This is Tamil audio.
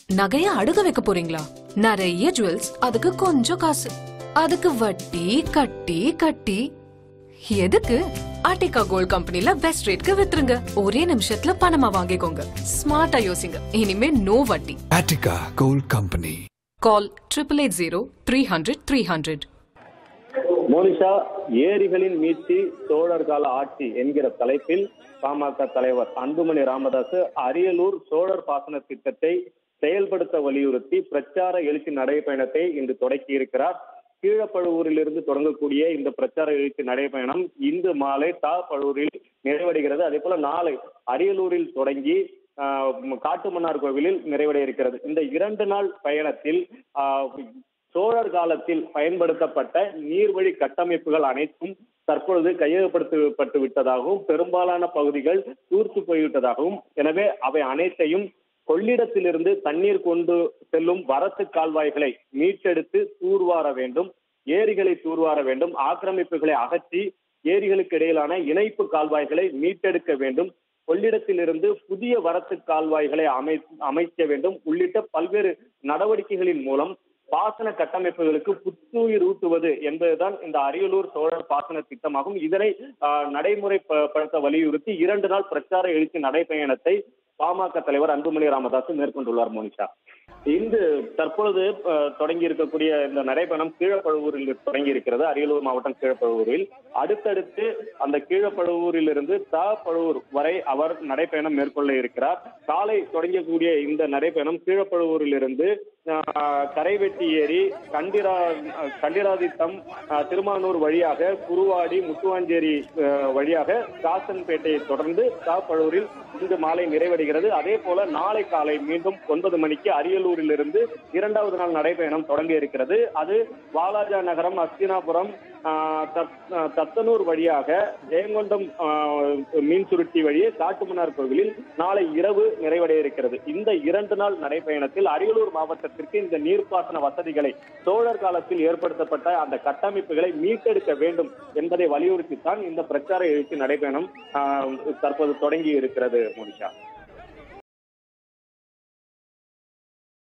நகைய அடுக்க வைக்க போறீங்களா நிறைய ஜுவல்ஸ் அதுக்கு கொஞ்சம் காசு அதுக்கு வட்டி கட்டி கட்டி எதுக்கு ஆர்டிகா கோல்ட் கம்பெனில பெஸ்ட் ரேட்க்கு வித்துருங்க ஒரே நிமிஷத்துல பணமா வாங்கிக்கோங்க ஸ்மார்ட்டா யோசிங்க இனிமே நோ வட்டி Attica Gold Company. Call triple eight zero three hundred three hundred Monisha ஏரிகளின் மீட்சி சோழர் கால ஆட்சி என்கிற தலைப்பில் பாமக தலைவர் அன்புமணி ராமதாஸ் அரியலூர் சோழர் பாசன திட்டத்தை செயல்படுத்த வலியுறுத்தி பிரச்சார எழுச்சி நடைபயணத்தை இன்று தொடக்கி இருக்கிறார் கீழப்பழுவூரிலிருந்து தொடங்கக்கூடிய இந்த பிரச்சார எழுச்சி நடைபயணம் இன்று மாலை தா பழுவூரில் நிறைவடைகிறது அதே போல நாளை அரியலூரில் தொடங்கி ஆஹ், காட்டுமன்னார் கோவிலில் நிறைவடைய இருக்கிறது இந்த இரண்டு நாள் பயணத்தில் ஆஹ், சோழர் காலத்தில் பயன்படுத்தப்பட்ட நீர்வழி கட்டமைப்புகள் அனைத்தும் தற்பொழுது கையகப்படுத்தப்பட்டு விட்டதாகவும் பெரும்பாலான பகுதிகள் தூர்த்து போய்விட்டதாகவும் எனவே அவை அனைத்தையும் கொள்ளிடத்திலிருந்து தண்ணீர் கொண்டு செல்லும் வரத்து கால்வாய்களை மீட்டெடுத்து தூர்வார வேண்டும் ஏரிகளை தூர்வார வேண்டும் ஆக்கிரமிப்புகளை அகற்றி ஏரிகளுக்கு இடையிலான இணைப்பு கால்வாய்களை மீட்டெடுக்க வேண்டும் கொள்ளிடத்திலிருந்து புதிய வரத்து கால்வாய்களை அமை அமைக்க வேண்டும் உள்ளிட்ட பல்வேறு நடவடிக்கைகளின் மூலம் பாசன கட்டமைப்புகளுக்கு புத்துயிர் ஊட்டுவது என்பதுதான் இந்த அரியலூர் சோழர் பாசன திட்டமாகும் இதனை ஆஹ், நடைமுறைப்படுத்த வலியுறுத்தி இரண்டு நாள் பிரச்சார எழுச்சி நடைபயணத்தை பாமக தலைவர் அன்புமணி ராமதாஸ் மேற்கொண்டுள்ளார் மோனிஷா இன்று தற்பொழுது அஹ், தொடங்கி இருக்கக்கூடிய இந்த நடைபயணம் கீழப்பழுவூரில் தொடங்கி இருக்கிறது அரியலூர் மாவட்டம் கீழப்பழுவூரில் அடுத்தடுத்து அந்த கீழப்பழுவூரில் இருந்து தா பழுவூர் வரை அவர் நடைபயணம் மேற்கொள்ள இருக்கிறார் காலை தொடங்கக்கூடிய இந்த நடைபயணம் கீழப்பழுவூரில் இருந்து அஹ், கரைவெட்டி ஏரி கண்டிரா அஹ், கண்டிராதித்தம் அஹ், திருமானூர் வழியாக குருவாடி முத்துவாஞ்சேரி அஹ், வழியாக காசன்பேட்டையை தொடர்ந்து தா பழுவூரில் இன்று மாலை நிறைவடைகிறது அதே போல நாளை காலை மீண்டும் ஒன்பது மணிக்கு அரியலூரில் இருந்து இரண்டாவது நாள் நடைபயணம் தொடங்க இருக்கிறது அது வாலாஜா நகரம் அஸ்தினாபுரம் ஆஹ், தத்- ஆஹ், தத்தனூர் வழியாக ஜெயங்கொண்டம் ஆஹ், மீன் சுருட்டி வழியே காட்டுமன்னார் கோவிலில் நாளை இரவு நிறைவடைய இருக்கிறது இந்த இரண்டு நாள் நடைபயணத்தில் அரியலூர் மாவட்டத்திற்கு இந்த நீர்ப்பாசன வசதிகளை சோழர் காலத்தில் ஏற்படுத்தப்பட்ட அந்த கட்டமைப்புகளை மீட்டெடுக்க வேண்டும் என்பதை வலியுறுத்தித்தான் இந்த பிரச்சார எழுச்சி நடைபயணம் ஆஹ், தற்போது தொடங்கி இருக்கிறது மோனிஷா